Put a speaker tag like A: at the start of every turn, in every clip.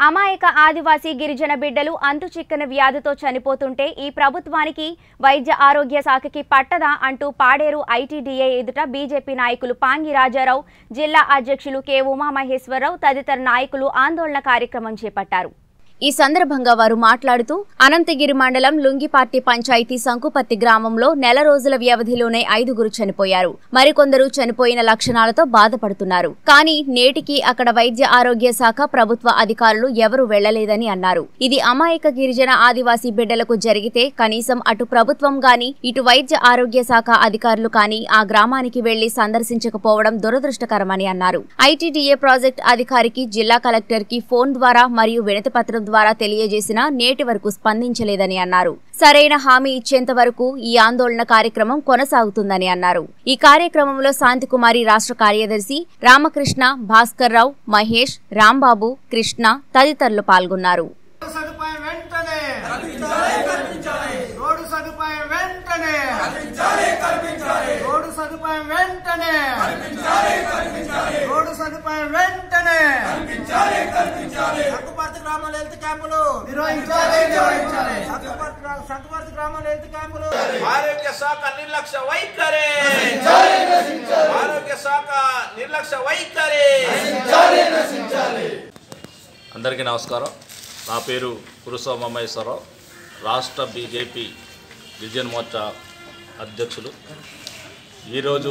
A: అమాయక ఆదివాసీ గిరిజన బిడ్డలు అంతుచిక్కని వ్యాధితో చనిపోతుంటే ఈ ప్రభుత్వానికి వైద్య ఆరోగ్య శాఖకి పట్టదా అంటూ పాడేరు ఐటీడీఏ ఎదుట బీజేపీ నాయకులు పాంగి రాజారావు జిల్లా అధ్యక్షులు కె ఉమామహేశ్వరరావు తదితర నాయకులు ఆందోళన కార్యక్రమం చేపట్టారు ఈ సందర్భంగా వారు మాట్లాడుతూ అనంతగిరి మండలం లుంగిపార్తి పంచాయతీ సంకుపత్తి గ్రామంలో నెల రోజుల వ్యవధిలోనే ఐదుగురు చనిపోయారు మరికొందరు చనిపోయిన లక్షణాలతో బాధపడుతున్నారు కానీ నేటికి అక్కడ వైద్య ఆరోగ్య శాఖ ప్రభుత్వ అధికారులు ఎవరూ వెళ్లలేదని అన్నారు ఇది అమాయక గిరిజన ఆదివాసీ బిడ్డలకు జరిగితే కనీసం అటు ప్రభుత్వం గాని ఇటు వైద్య ఆరోగ్య శాఖ అధికారులు కానీ ఆ గ్రామానికి వెళ్లి సందర్శించకపోవడం దురదృష్టకరమని అన్నారు ఐటీడీఏ ప్రాజెక్ట్ అధికారికి జిల్లా కలెక్టర్ కి ఫోన్ ద్వారా మరియు వినతిపత్రం ద్వారా తెలియజేసినా నేటి వరకు స్పందించలేదని అన్నారు సరైన హామీ ఇచ్చేంత వరకు ఈ ఆందోళన కార్యక్రమం కొనసాగుతుందని అన్నారు ఈ కార్యక్రమంలో శాంతికుమారి రాష్ట్ర కార్యదర్శి రామకృష్ణ భాస్కర్ రావు మహేష్ రాంబాబు కృష్ణ తదితరులు పాల్గొన్నారు
B: రోడ్డు సదుపాయం వెంటనే రోడ్డు సదుపాయం వెంటనే రోడ్డు సదుపాయం వెంటనే రోడ్డు సదుపాయం వెంటనే
C: సంకుపర్తి గ్రామాల హెల్త్ క్యాంపులు
B: నిర్వహించాలి నిర్వహించాలి
C: సంకుపర్తి గ్రా- సంకుపర్తి గ్రామాల హెల్త్ క్యాంపులు
D: ఆరోగ్య శాఖ నిర్లక్ష్య వైఖరి ఆరోగ్య శాఖ నిర్లక్ష్య వైఖరి అందరికీ నమస్కారం నా పేరు పురుషోమమేశ్వరరావు రాష్ట్ర బీజేపీ గిరిజన మోర్చా అధ్యక్షులు ఈరోజు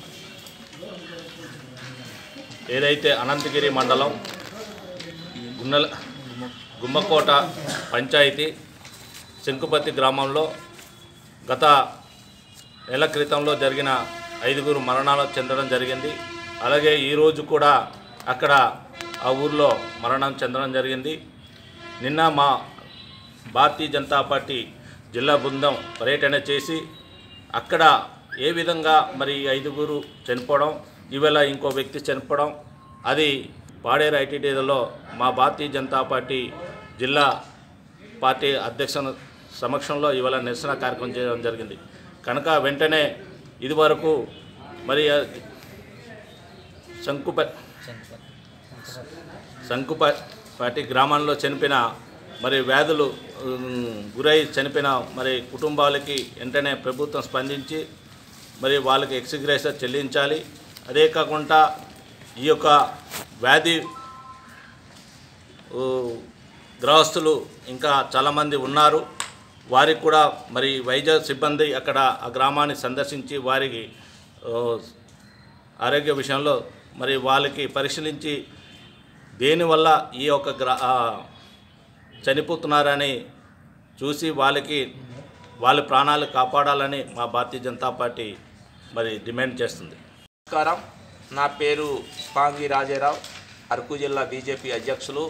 D: ఏదైతే అనంతగిరి మండలం గున్నెల గుమ్మకోట పంచాయతీ శంకుపతి గ్రామంలో గత నెల క్రితంలో జరిగిన ఐదుగురు మరణాలు చెందడం జరిగింది అలాగే ఈరోజు కూడా అక్కడ ఆ ఊర్లో మరణం చెందడం జరిగింది నిన్న మా భారతీయ జనతా పార్టీ జిల్లా బృందం పర్యటన చేసి అక్కడ ఏ విధంగా మరి ఈ ఐదుగురు చనిపోవడం ఇవాళ ఇంకో వ్యక్తి చనిపోవడం అది పాడేరు ఐటీడీలో మా భారతీయ జనతా పార్టీ జిల్లా పార్టీ అధ్యక్ష సమక్షంలో ఇవాళ నిరసన కార్యక్రమం చేయడం జరిగింది కనుక వెంటనే ఇదివరకు మరి ఆ శంకుప శంకుపాటి గ్రామంలో చనిపోయిన మరి వ్యాధులు ఉమ్, గురై చనిపోయిన మరి కుటుంబాలకి వెంటనే ప్రభుత్వం స్పందించి మరి వాళ్ళకి ఎక్స్గ్రేసర్ చెల్లించాలి అదే కాకుండా ఈ యొక్క వ్యాధి ఊ, గ్రహస్థులు ఇంకా చాలామంది ఉన్నారు వారికి కూడా మరి వైద్య సిబ్బంది అక్కడ ఆ గ్రామాన్ని సందర్శించి వారికి ఓ, ఆరోగ్య విషయంలో మరి వాళ్ళకి పరిశీలించి దేనివల్ల ఈ యొక్క గ్రా ఆ, చనిపోతున్నారని చూసి వాళ్ళకి వాళ్ళ ప్రాణాలు కాపాడాలని మా భారతీయ జనతా పార్టీ మరి డిమాండ్ చేస్తుంది
E: నమస్కారం నా పేరు పాంగి రాజారావు అరకు జిల్లా బీజేపీ అధ్యక్షులు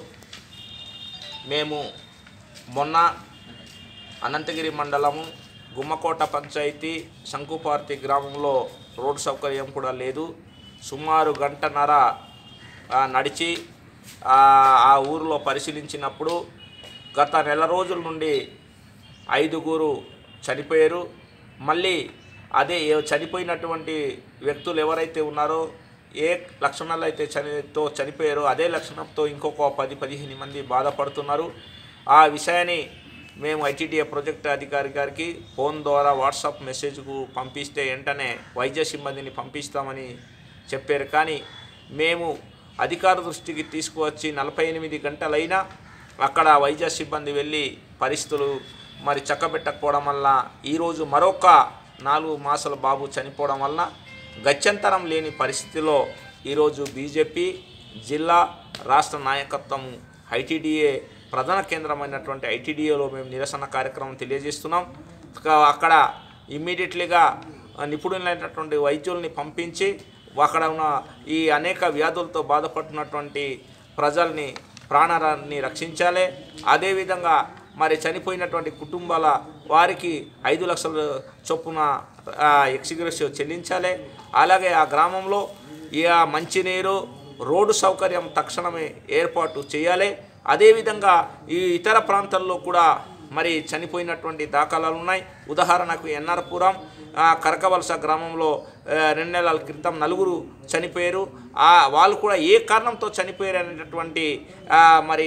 E: మేము మొన్న అనంతగిరి మండలము గుమ్మకోట పంచాయతీ శంకుపార్తి గ్రామంలో రోడ్ సౌకర్యం కూడా లేదు సుమారు గంటన్నర ఆ, నడిచి ఆ ఆ ఊరిలో పరిశీలించినప్పుడు గత నెల రోజుల నుండి ఐదుగురు చనిపోయారు మళ్ళీ అదే ఏ- చనిపోయినటువంటి వ్యక్తులు ఎవరైతే ఉన్నారో ఏ లక్షణాలు అయితే చనితో చనిపోయారో అదే లక్షణంతో ఇంకొక పది పదిహేను మంది బాధపడుతున్నారు ఆ విషయాన్ని మేము ఐటీడీఏ ప్రాజెక్ట్ అధికారి గారికి ఫోన్ ద్వారా వాట్సాప్ మెసేజ్కు పంపిస్తే వెంటనే వైద్య సిబ్బందిని పంపిస్తామని చెప్పారు కానీ మేము అధికార దృష్టికి తీసుకువచ్చి నలభై ఎనిమిది గంటలైనా అక్కడ వైద్య సిబ్బంది వెళ్ళి పరిస్థితులు మరి చక్కబెట్టకపోవడం వల్ల ఈరోజు మరొక నాలుగు మాసాల బాబు చనిపోవడం వల్ల గత్యంతరం లేని పరిస్థితిలో ఈరోజు బీజేపీ జిల్లా రాష్ట్ర నాయకత్వం ఐటీడీఏ ప్రధాన కేంద్రమైనటువంటి ఐటీడీఏలో మేము నిరసన కార్యక్రమం తెలియజేస్తున్నాం ఇక అక్కడ ఇమ్మీడియట్లీగా నిపుణులైనటువంటి వైద్యుల్ని పంపించి అక్కడ ఉన్న ఈ అనేక వ్యాధులతో బాధపడుతున్నటువంటి ప్రజల్ని ప్రాణాన్ని రక్షించాలి అదేవిధంగా మరి చనిపోయినటువంటి కుటుంబాల వారికి ఐదు లక్షల చొప్పున ఎక్స్గ్రెస్ చెల్లించాలి అలాగే ఆ గ్రామంలో ఇక మంచినీరు రోడ్డు సౌకర్యం తక్షణమే ఏర్పాటు చేయాలి అదేవిధంగా ఈ ఇతర ప్రాంతాల్లో కూడా మరి చనిపోయినటువంటి దాఖలాలు ఉన్నాయి ఉదాహరణకు ఎన్ఆర్పురం ఆ, కరకవలస గ్రామంలో ఆ, రెండు నెలల క్రితం నలుగురు చనిపోయారు ఆ వాళ్ళు కూడా ఏ కారణంతో చనిపోయారు అనేటటువంటి ఆ, మరి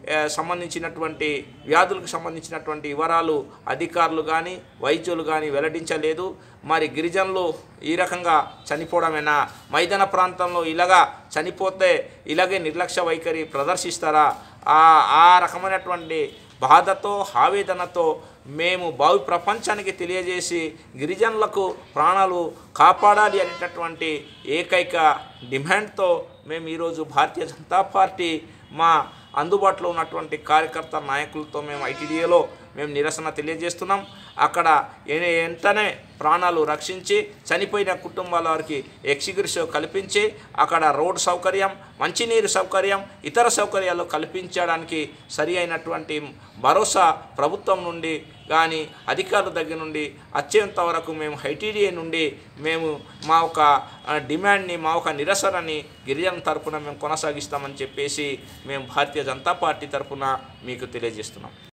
E: ఏ, సంబంధించినటువంటి వ్యాధులకు సంబంధించినటువంటి వివరాలు అధికారులు కానీ వైద్యులు కానీ వెల్లడించలేదు మరి గిరిజనులు ఈ రకంగా చనిపోవడమేనా మైదాన ప్రాంతంలో ఇలాగా చనిపోతే ఇలాగే నిర్లక్ష్య వైఖరి ప్రదర్శిస్తారా ఆ ఆ రకమైనటువంటి బాధతో ఆవేదనతో మేము భావి ప్రపంచానికి తెలియజేసి గిరిజనులకు ప్రాణాలు కాపాడాలి అనేటటువంటి ఏకైక డిమాండ్తో మేము ఈరోజు భారతీయ జనతా పార్టీ మా అందుబాటులో ఉన్నటువంటి కార్యకర్త నాయకులతో మేము ఐటీడీఏలో మేము నిరసన తెలియజేస్తున్నాం అక్కడ ఏ- వెంటనే ప్రాణాలు రక్షించి చనిపోయిన కుటుంబాల వారికి ఎక్సిగ్రిషో కల్పించి అక్కడ రోడ్ సౌకర్యం మంచినీరు సౌకర్యం ఇతర సౌకర్యాలు కల్పించడానికి సరి అయినటువంటి భరోసా ప్రభుత్వం నుండి కానీ అధికారుల దగ్గర నుండి వచ్చేంత వరకు మేము ఐటీడీఏ నుండి మేము మా ఒక ఆ, డిమాండ్ని మా ఒక నిరసనని గిరిజన తరపున మేము కొనసాగిస్తామని చెప్పేసి మేము భారతీయ జనతా పార్టీ తరపున మీకు తెలియజేస్తున్నాం